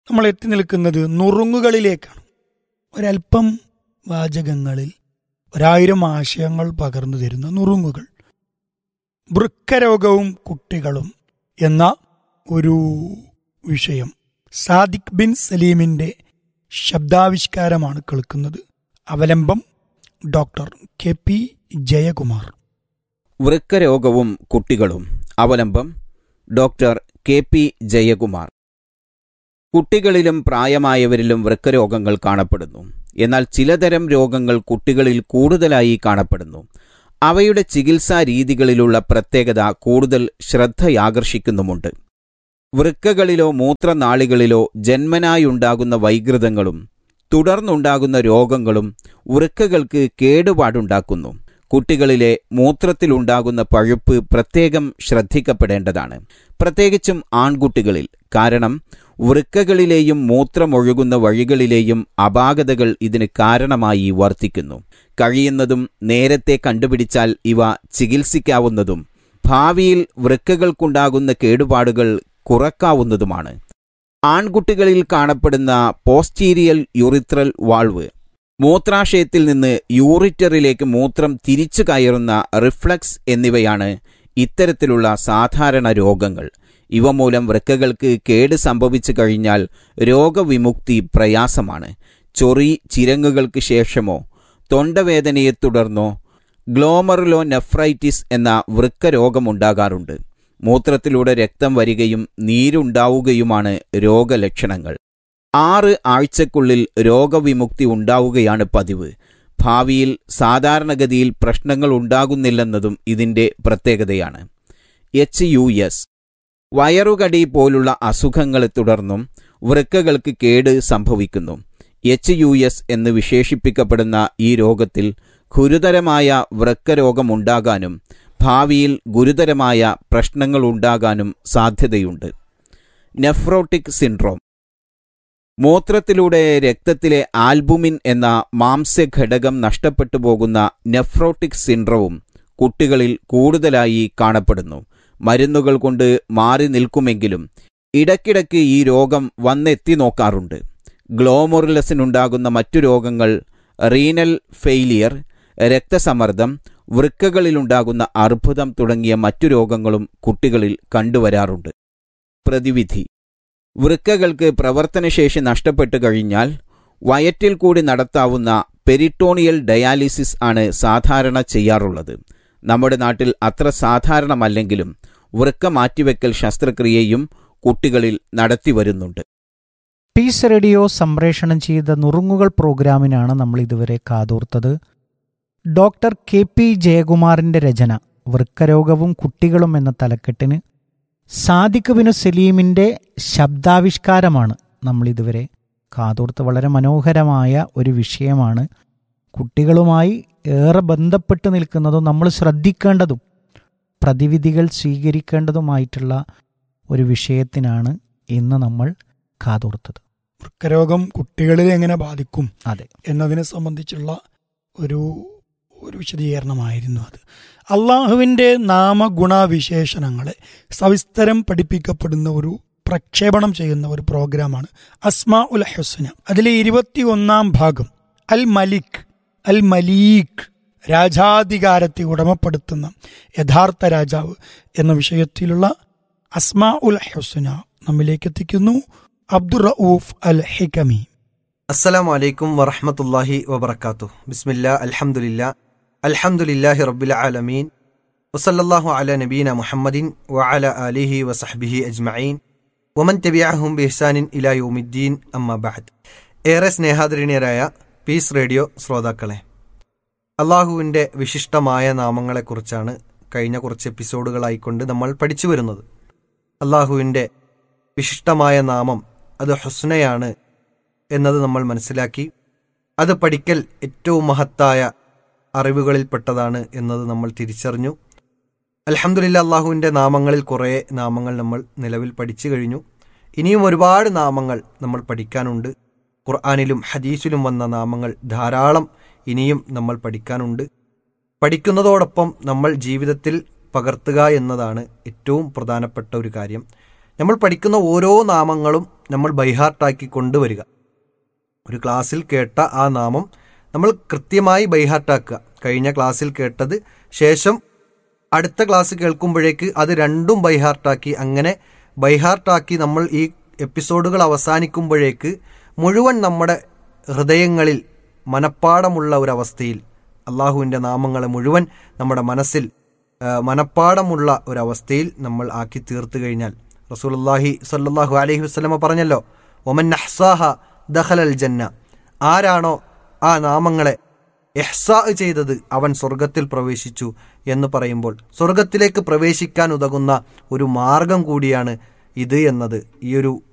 നമ്മൾ എത്തി നിൽക്കുന്നത് നുറുങ്ങുകളിലേക്കാണ് ഒരല്പം വാചകങ്ങളിൽ ഒരായിരം ആശയങ്ങൾ പകർന്നു തരുന്ന നുറുങ്ങുകൾ വൃക്കരോഗവും കുട്ടികളും എന്ന ഒരു വിഷയം സാദിഖ് ബിൻ സലീമിന്റെ ശബ്ദാവിഷ്കാരമാണ് കേൾക്കുന്നത് അവലംബം ഡോക്ടർ കെ പി ജയകുമാർ വൃക്കരോഗവും കുട്ടികളും അവലംബം ഡോക്ടർ കെ പി ജയകുമാർ കുട്ടികളിലും പ്രായമായവരിലും വൃക്കരോഗങ്ങൾ കാണപ്പെടുന്നു എന്നാൽ ചിലതരം രോഗങ്ങൾ കുട്ടികളിൽ കൂടുതലായി കാണപ്പെടുന്നു അവയുടെ ചികിത്സാ രീതികളിലുള്ള പ്രത്യേകത കൂടുതൽ ശ്രദ്ധയാകർഷിക്കുന്നുമുണ്ട് വൃക്കകളിലോ മൂത്രനാളികളിലോ ജന്മനായുണ്ടാകുന്ന വൈകൃതങ്ങളും തുടർന്നുണ്ടാകുന്ന രോഗങ്ങളും വൃക്കകൾക്ക് കേടുപാടുണ്ടാക്കുന്നു കുട്ടികളിലെ മൂത്രത്തിലുണ്ടാകുന്ന പഴുപ്പ് പ്രത്യേകം ശ്രദ്ധിക്കപ്പെടേണ്ടതാണ് പ്രത്യേകിച്ചും ആൺകുട്ടികളിൽ കാരണം വൃക്കകളിലെയും മൂത്രമൊഴുകുന്ന വഴികളിലെയും അപാകതകൾ ഇതിന് കാരണമായി വർത്തിക്കുന്നു കഴിയുന്നതും നേരത്തെ കണ്ടുപിടിച്ചാൽ ഇവ ചികിത്സിക്കാവുന്നതും ഭാവിയിൽ വൃക്കകൾക്കുണ്ടാകുന്ന കേടുപാടുകൾ കുറക്കാവുന്നതുമാണ് ആൺകുട്ടികളിൽ കാണപ്പെടുന്ന പോസ്റ്റീരിയൽ യുറിത്രൽ വാൾവ് മൂത്രാശയത്തിൽ നിന്ന് യൂറിറ്ററിലേക്ക് മൂത്രം തിരിച്ചു കയറുന്ന റിഫ്ലക്സ് എന്നിവയാണ് ഇത്തരത്തിലുള്ള സാധാരണ രോഗങ്ങൾ ഇവ മൂലം വൃക്കകൾക്ക് കേട് സംഭവിച്ചു കഴിഞ്ഞാൽ രോഗവിമുക്തി പ്രയാസമാണ് ചൊറി ചിരങ്ങുകൾക്ക് ശേഷമോ തൊണ്ടവേദനയെ തുടർന്നോ ഗ്ലോമറുലോ നെഫ്രൈറ്റിസ് എന്ന വൃക്ക രോഗമുണ്ടാകാറുണ്ട് മൂത്രത്തിലൂടെ രക്തം വരികയും നീരുണ്ടാവുകയുമാണ് രോഗലക്ഷണങ്ങൾ ആറ് ആഴ്ചക്കുള്ളിൽ രോഗവിമുക്തി ഉണ്ടാവുകയാണ് പതിവ് ഭാവിയിൽ സാധാരണഗതിയിൽ പ്രശ്നങ്ങൾ ഉണ്ടാകുന്നില്ലെന്നതും ഇതിന്റെ പ്രത്യേകതയാണ് എച്ച് യു എസ് വയറുകടി പോലുള്ള അസുഖങ്ങളെ തുടർന്നും വൃക്കകൾക്ക് കേട് സംഭവിക്കുന്നു എച്ച് യു എസ് എന്ന് വിശേഷിപ്പിക്കപ്പെടുന്ന ഈ രോഗത്തിൽ ഗുരുതരമായ വൃക്കരോഗമുണ്ടാകാനും ഭാവിയിൽ ഗുരുതരമായ പ്രശ്നങ്ങൾ ഉണ്ടാകാനും സാധ്യതയുണ്ട് നെഫ്രോട്ടിക് സിൻഡ്രോം മൂത്രത്തിലൂടെ രക്തത്തിലെ ആൽബുമിൻ എന്ന മാംസ്യഘടകം നഷ്ടപ്പെട്ടു പോകുന്ന നെഫ്രോട്ടിക് സിൻഡ്രവും കുട്ടികളിൽ കൂടുതലായി കാണപ്പെടുന്നു മരുന്നുകൾ കൊണ്ട് മാറി നിൽക്കുമെങ്കിലും ഇടയ്ക്കിടയ്ക്ക് ഈ രോഗം വന്നെത്തി നോക്കാറുണ്ട് ഗ്ലോമോറിലസിനുണ്ടാകുന്ന മറ്റു രോഗങ്ങൾ റീനൽ ഫെയിലിയർ രക്തസമ്മർദ്ദം വൃക്കകളിലുണ്ടാകുന്ന അർബുദം തുടങ്ങിയ മറ്റു രോഗങ്ങളും കുട്ടികളിൽ കണ്ടുവരാറുണ്ട് പ്രതിവിധി വൃക്കകൾക്ക് പ്രവർത്തനശേഷി നഷ്ടപ്പെട്ടു കഴിഞ്ഞാൽ വയറ്റിൽ കൂടി നടത്താവുന്ന പെരിട്ടോണിയൽ ഡയാലിസിസ് ആണ് സാധാരണ ചെയ്യാറുള്ളത് നമ്മുടെ നാട്ടിൽ അത്ര സാധാരണമല്ലെങ്കിലും വൃക്ക മാറ്റിവെക്കൽ ശസ്ത്രക്രിയയും കുട്ടികളിൽ നടത്തിവരുന്നുണ്ട് പീസ് റേഡിയോ സംപ്രേഷണം ചെയ്ത നുറുങ്ങുകൾ പ്രോഗ്രാമിനാണ് നമ്മൾ ഇതുവരെ കാതോർത്തത് ഡോക്ടർ കെ പി ജയകുമാറിന്റെ രചന വൃക്കരോഗവും കുട്ടികളും എന്ന തലക്കെട്ടിന് സാദിഖ് ബിനു സലീമിന്റെ ശബ്ദാവിഷ്കാരമാണ് നമ്മൾ ഇതുവരെ കാതോർത്ത് വളരെ മനോഹരമായ ഒരു വിഷയമാണ് കുട്ടികളുമായി ഏറെ ബന്ധപ്പെട്ട് നിൽക്കുന്നതും നമ്മൾ ശ്രദ്ധിക്കേണ്ടതും പ്രതിവിധികൾ സ്വീകരിക്കേണ്ടതുമായിട്ടുള്ള ഒരു വിഷയത്തിനാണ് ഇന്ന് നമ്മൾ കാതോർത്തത് വൃക്കരോഗം കുട്ടികളിൽ എങ്ങനെ ബാധിക്കും അതെ എന്നതിനെ സംബന്ധിച്ചുള്ള ഒരു ഒരു വിശദീകരണമായിരുന്നു അത് അള്ളാഹുവിൻ്റെ നാമഗുണവിശേഷണങ്ങളെ സവിസ്തരം പഠിപ്പിക്കപ്പെടുന്ന ഒരു പ്രക്ഷേപണം ചെയ്യുന്ന ഒരു പ്രോഗ്രാമാണ് അസ്മാ ഉൽ ഹുസ്ന അതിലെ ഇരുപത്തി ഒന്നാം ഭാഗം അൽ മലിക് അൽ മലീഖ് രാജാധികാരത്തെ ഉടമപ്പെടുത്തുന്ന യഥാർത്ഥ രാജാവ് എന്ന വിഷയത്തിലുള്ള അസ്മാ ഉൽ ഹുസ്ന നമ്മിലേക്ക് എത്തിക്കുന്നു അബ്ദുർ റഊഫ് അൽ ഹിക്കമി അസ്സലാമു അലൈക്കും വറഹ്മത്തുള്ളാഹി വബറകാതുഹു ബിസ്മില്ലാ അൽഹംദുലില്ലാ അൽഹംദുലില്ലാഹി റബ്ബിൽ ആലമീൻ വസല്ലല്ലാഹു അലാ നബീന മുഹമ്മദിൻ വഅല ആലിഹി വസഹ്ബിഹി അജ്മഈൻ വമൻ തബിഅഹും ബിഹ്സാനിൻ ഇലാ യൗമിദ്ദീൻ അമ്മാ ബഅദ് ഏറെ സ്നേഹാദരണീയരായ പീസ് റേഡിയോ ശ്രോതാക്കളെ അള്ളാഹുവിൻ്റെ വിശിഷ്ടമായ നാമങ്ങളെക്കുറിച്ചാണ് കഴിഞ്ഞ കുറച്ച് എപ്പിസോഡുകളായിക്കൊണ്ട് നമ്മൾ പഠിച്ചു വരുന്നത് അള്ളാഹുവിൻ്റെ വിശിഷ്ടമായ നാമം അത് ഹുസ്നയാണ് എന്നത് നമ്മൾ മനസ്സിലാക്കി അത് പഠിക്കൽ ഏറ്റവും മഹത്തായ അറിവുകളിൽപ്പെട്ടതാണ് എന്നത് നമ്മൾ തിരിച്ചറിഞ്ഞു അലഹമുല്ല അള്ളാഹുവിൻ്റെ നാമങ്ങളിൽ കുറേ നാമങ്ങൾ നമ്മൾ നിലവിൽ പഠിച്ചു കഴിഞ്ഞു ഇനിയും ഒരുപാട് നാമങ്ങൾ നമ്മൾ പഠിക്കാനുണ്ട് ഖുർആാനിലും ഹദീസിലും വന്ന നാമങ്ങൾ ധാരാളം ഇനിയും നമ്മൾ പഠിക്കാനുണ്ട് പഠിക്കുന്നതോടൊപ്പം നമ്മൾ ജീവിതത്തിൽ പകർത്തുക എന്നതാണ് ഏറ്റവും പ്രധാനപ്പെട്ട ഒരു കാര്യം നമ്മൾ പഠിക്കുന്ന ഓരോ നാമങ്ങളും നമ്മൾ ബൈഹാർട്ടാക്കി കൊണ്ടുവരിക ഒരു ക്ലാസ്സിൽ കേട്ട ആ നാമം നമ്മൾ കൃത്യമായി ബൈഹാർട്ടാക്കുക കഴിഞ്ഞ ക്ലാസ്സിൽ കേട്ടത് ശേഷം അടുത്ത ക്ലാസ് കേൾക്കുമ്പോഴേക്ക് അത് രണ്ടും ബൈഹാർട്ടാക്കി അങ്ങനെ ബൈഹാർട്ടാക്കി നമ്മൾ ഈ എപ്പിസോഡുകൾ അവസാനിക്കുമ്പോഴേക്ക് മുഴുവൻ നമ്മുടെ ഹൃദയങ്ങളിൽ മനപ്പാടമുള്ള ഒരവസ്ഥയിൽ അള്ളാഹുവിൻ്റെ നാമങ്ങളെ മുഴുവൻ നമ്മുടെ മനസ്സിൽ ആ, മനപ്പാടമുള്ള ഒരവസ്ഥയിൽ നമ്മൾ ആക്കി തീർത്തു കഴിഞ്ഞാൽ റസൂലുള്ളാഹി സ്വല്ലല്ലാഹു അലൈഹി വസല്ലമ പറഞ്ഞല്ലോ ഒമൻ അഹ്സാഹ ദഖലൽ ജന്ന ആരാണോ ആ നാമങ്ങളെ എഹ്സാ ചെയ്തത് അവൻ സ്വർഗത്തിൽ പ്രവേശിച്ചു എന്ന് പറയുമ്പോൾ സ്വർഗത്തിലേക്ക് പ്രവേശിക്കാൻ ഉതകുന്ന ഒരു മാർഗം കൂടിയാണ് ഇത് എന്നത് ഈ ഒരു